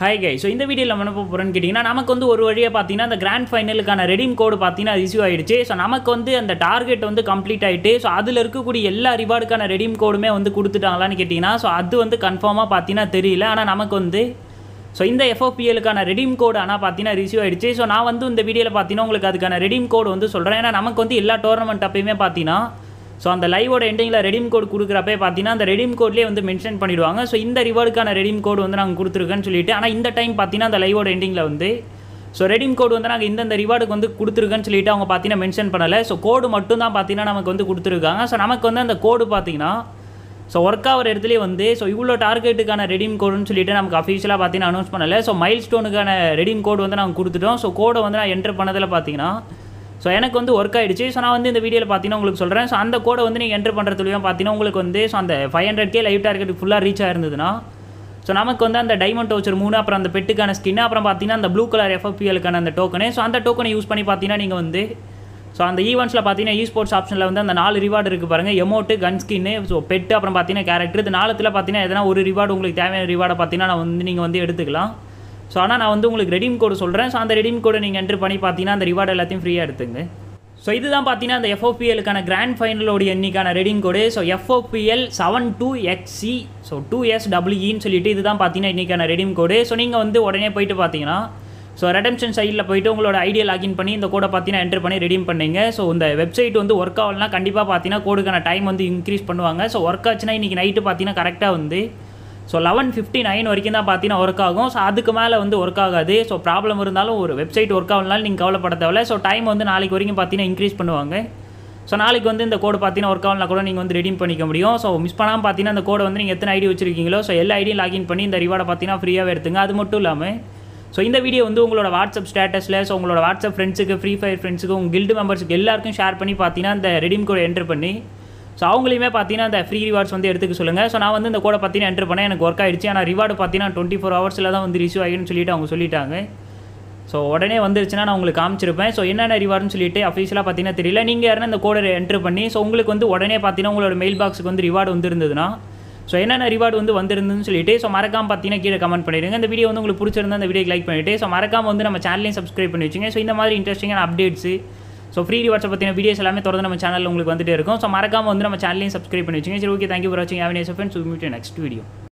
hi guy so இந்த வீடியோவில் நம்ம என்ன பார்க்க போகிறோன்னு கேட்டிங்கன்னா நமக்கு வந்து ஒரு வழியாக பார்த்தீங்கன்னா அந்த கிராண்ட் ஃபைனலுக்கான ரெடீம் கோடு பார்த்தீங்கன்னா ரிசீவ் ஆயிடுச்சு ஸோ நமக்கு வந்து அந்த டார்கெட் வந்து கம்ப்ளீட் ஆகிட்டு ஸோ அதில் இருக்கக்கூடிய எல்லா ரிவார்டுக்கான ரெடீம் கோடுமே வந்து கொடுத்துட்டாங்களான்னு கேட்டிங்கன்னா ஸோ அது வந்து கன்ஃபார்மாக பார்த்தீங்கன்னா தெரியல ஆனால் நமக்கு வந்து ஸோ இந்த எஃப்ஓபிஎலுக்கான ரெடீம் கோடு ஆனால் பார்த்தீங்கன்னா ரிசீவ் ஆயிடுச்சு ஸோ நான் வந்து இந்த வீடியோவில் பார்த்தீங்கன்னா உங்களுக்கு அதுக்கான ரெடீம் கோடு வந்து சொல்கிறேன் ஏன்னா நமக்கு வந்து எல்லா டோர்னமெண்ட் அப்பயுமே பார்த்தீங்கன்னா ஸோ அந்த லைவோட எண்டிங்கில் ரெடீம் கோட் கொடுக்குறப்பே பார்த்தீங்கன்னா அந்த ரெடீம் கோட்லேயே வந்து மென்ஷன் பண்ணிடுவாங்க ஸோ இந்த ரிவார்டுக்கான ரெடீம் கோடு வந்து நாங்கள் கொடுத்துருக்கேன்னு சொல்லிட்டு ஆனால் இந்த டைம் பார்த்தீங்கன்னா அந்த லைவோட எண்டிங்கில் வந்து ஸோ ரெடீம் கோடு வந்து நாங்கள் இந்தந்த ரிவார்டுக்கு வந்து கொடுத்துருக்கேன்னு சொல்லிட்டு அவங்க பார்த்தீங்கன்னா மென்ஷன் பண்ணலை ஸோ கோடு மட்டும் தான் பார்த்தீங்கன்னா நமக்கு வந்து கொடுத்துருக்காங்க ஸோ நமக்கு வந்து அந்த கோடு பார்த்தீங்கன்னா ஸோ ஒர்க் ஆகிற இடத்துலேயே வந்து ஸோ இவ்வளோ டார்கெட்டுக்கான ரெடீம் கோடுன்னு சொல்லிட்டு நமக்கு அஃபீஷியலாக பார்த்தீங்கன்னா அனௌன்ஸ் பண்ணலை ஸோ மைல் ஸ்டோனுக்கான ரெடீம் கோடு வந்து நாங்கள் கொடுத்துட்டோம் ஸோ கோடை வந்து நான் என்டர் பண்ணதில் பார்த்தீங்கன்னா ஸோ எனக்கு வந்து ஒர்க் ஆயிடுச்சு ஸோ நான் வந்து இந்த வீடியோவில் பார்த்தீங்கன்னா உங்களுக்கு சொல்கிறேன் ஸோ அந்த கோடை வந்து நீங்கள் என்டர் பண்ணுறதுலையும் பார்த்தீங்கன்னா உங்களுக்கு வந்து ஸோ அந்த five hundred K live target ஃபுல்லாக ரீச் ஆயிருந்ததுன்னா ஸோ நமக்கு வந்து அந்த டைமண்ட் வச்சர் மூணு அப்புறம் அந்த பெட்டுக்கான ஸ்கின் அப்புறம் பார்த்தீங்கன்னா அந்த ப்ளூ கலர் எஃப்எஃபிஎலுக்கான அந்த டோக்கனு ஸோ அந்த டோக்கனை யூஸ் பண்ணி பார்த்தீங்கன்னா நீங்கள் வந்து ஸோ அந்த ஈவெண்ட்ஸில் பார்த்தீங்கன்னா இ ஸ்போர்ட்ஸ் ஆப்ஷனில் வந்து அந்த நாலு ரிவார்டு இருக்குது பாருங்கள் amount gun skin so pet அப்புறம் பார்த்தீங்கன்னா கேரக்டர் இது நாலுத்தில் பார்த்தீங்கன்னா எதனா ஒரு ரிவார்டு உங்களுக்கு தேவையான ரிவார்டை பார்த்தீங்கன்னா நான் வந்து நீங்கள் வந்து எடுத்துக்கலாம் ஸோ ஆனால் நான் வந்து உங்களுக்கு ரெடீம் கோடு சொல்கிறேன் ஸோ அந்த ரெடீம் கோடை நீங்கள் என்ட்ரு பண்ணி பார்த்தீங்கன்னா அந்த ரிவார்டு எல்லாத்தையும் ஃப்ரீயாக எடுத்துங்க ஸோ இதுதான் பார்த்தீங்கன்னா அந்த எஃப்ஓபிஎலுக்கான கிராண்ட் ஃபைனலோடைய எண்ணிக்கான redeem code so FOPL seven two எக்ஸி ஸோ டூ எஸ் டபிள்யூஇன்னு சொல்லிட்டு இதுதான் பார்த்தீங்கன்னா இன்றைக்கான ரெடிம் கோடு ஸோ நீங்கள் வந்து உடனே போயிட்டு பார்த்தீங்கன்னா ஸோ ரெடம்ஷன் சைடில் போயிட்டு உங்களோட ஐடியா லாகின் பண்ணி இந்த கோடை பார்த்தீங்கன்னா என்டர் பண்ணி ரெடீம் பண்ணீங்க ஸோ இந்த வெப்சைட் வந்து ஒர்க் ஆகலனா கண்டிப்பாக பார்த்தீங்கன்னா கோடுக்கான டைம் வந்து இன்க்ரீஸ் பண்ணுவாங்க ஸோ ஒர்க் ஆச்சுன்னா இன்றைக்கி நைட்டு பார்த்தீங்கன்னா கரெக்டாக வந்து ஸோ லெவன் ஃபிஃப்டி நைன் வரைக்கும் தான் பார்த்தீங்கன்னா ஒர்க் ஆகும் ஸோ அதுக்கு மேலே வந்து ஒர்க் ஆகாது ஸோ ப்ராப்ளம் இருந்தாலும் ஒரு வெப்சைட் ஒர்க் ஆகலனாலும் நீங்கள் கவலைப்பட தேவையில்ல ஸோ டைம் வந்து நாளைக்கு வரைக்கும் பார்த்தீங்கன்னா இன்க்ரீஸ் பண்ணுவாங்க ஸோ நாளைக்கு வந்து இந்த கோடு பார்த்தீங்கன்னா ஒர்க் ஆகலாம் கூட நீங்கள் வந்து ரெடீம் பண்ணிக்க முடியும் ஸோ மிஸ் பண்ணாமல் பார்த்தீங்கன்னா அந்த கோடை வந்து நீங்கள் எத்தனை ஐடி வச்சிருக்கீங்களோ ஸோ எல்லா ஐடியும் லாகின் பண்ணி இந்த ரிவார்டை பார்த்தீங்கன்னா ஃப்ரீயாகவே எடுத்துங்க அது மட்டும் இல்லாமல் ஸோ இந்த வீடியோ வந்து உங்களோட வாட்ஸ்அப் ஸ்டேட்டஸில் ஸோ உங்களோட வாட்ஸ்அப் ஃப்ரெண்ட்ஸுக்கு ஃப்ரீ ஃபயர் ஃப்ரெண்ட்ஸுக்கு உங்கள் கில்டு மெம்பர்ஸுக்கு எல்லாருக்கும் ஷேர் பண்ணி பார்த்தீங்கன்னா இந்த ரெடீம் கோடை என்டர் பண்ணி ஸோ அவங்களையுமே பார்த்தீங்கன்னா அந்த ஃப்ரீ ரிவார்ட்ஸ் வந்து எடுத்துக்க சொல்லுங்கள் ஸோ நான் வந்து இந்த கோடை பார்த்தீங்கன்னா என்டர் பண்ணேன் எனக்கு ஒர்க் ஆயிடுச்சு ஆனால் ரிவார்டு பார்த்தீங்கன்னா டுவெண்ட்டி ஃபோர் ஹவர்ஸில் தான் வந்து ரிசீவ் ஆகிடுன்னு சொல்லிட்டு அவங்க சொல்லிட்டாங்க ஸோ உடனே வந்துருச்சுன்னா நான் உங்களுக்கு காமிச்சிருப்பேன் ஸோ என்னென்ன ரிவார்டுன்னு சொல்லிட்டு அஃபீஷியலாக பார்த்தீங்கன்னா தெரியல நீங்கள் யாருன்னா இந்த கோடை என்ட்ரு பண்ணி ஸோ உங்களுக்கு வந்து உடனே பார்த்தீங்கன்னா உங்களோட மெயில் பாக்ஸுக்கு வந்து ரிவார்டு வந்துருந்ததுன்னா ஸோ என்னென்ன ரிவார்டு வந்து வந்திருந்துன்னு சொல்லிட்டு ஸோ மறக்காம பார்த்தீங்கன்னா கீழே கமெண்ட் பண்ணிடுங்க இந்த வீடியோ வந்து உங்களுக்கு பிடிச்சிருந்தா அந்த வீடியோ லைக் பண்ணிவிட்டு ஸோ மறக்காம வந்து நம்ம சேனலையும் சப்ஸ்கிரைப் பண்ணி வச்சுங்க ஸோ இந்த மாதிரி இன்ட்ரெஸ்டிங்கான அப்டேட்ஸு ஸோ ஃப்ரீ ரிவார்ட்ஸை பற்றின வீடியோஸ் எல்லாமே தொடர்ந்து நம்ம சேனலில் உங்களுக்கு வந்துட்டு இருக்கும் ஸோ மறக்காம வந்து நம்ம சேனலையும் சப்ஸ்கிரைப் பண்ணி வச்சுங்க சரி ஓகே தேங்க்யூ ஃபார் வாட்சிங் ஹேவ் நெக்ஸ்ட் வீடியோ